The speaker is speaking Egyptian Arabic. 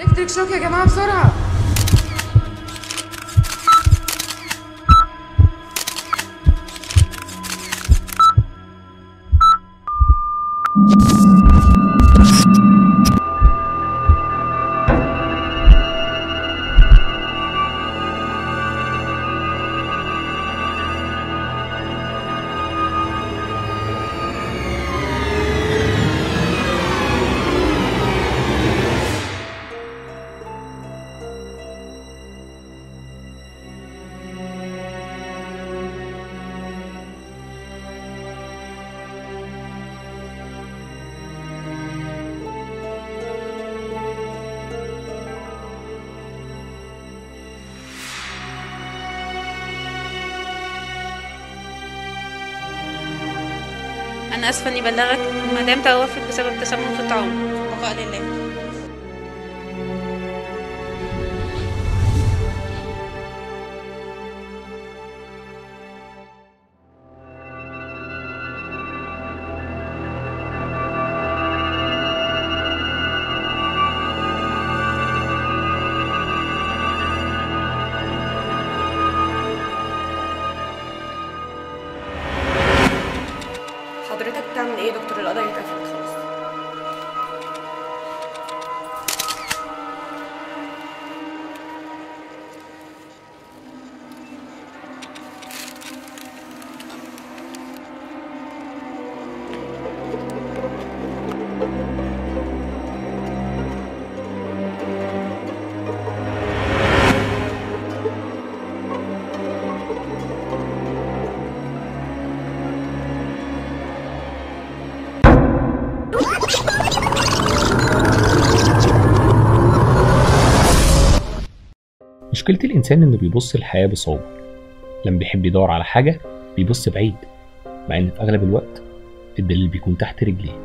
الكتريك شوك يا جماعه بسرعه أنا آسفة إني بلغك مدام توفت بسبب تسمم في الطعام بقاء لله حضرتك بتعمل ايه يا دكتور القضيه اتقفلت خلاص مشكلة الإنسان إنه بيبص الحياة بصعوبة لما بيحب يدور على حاجة بيبص بعيد مع إن في أغلب الوقت الدليل بيكون تحت رجليه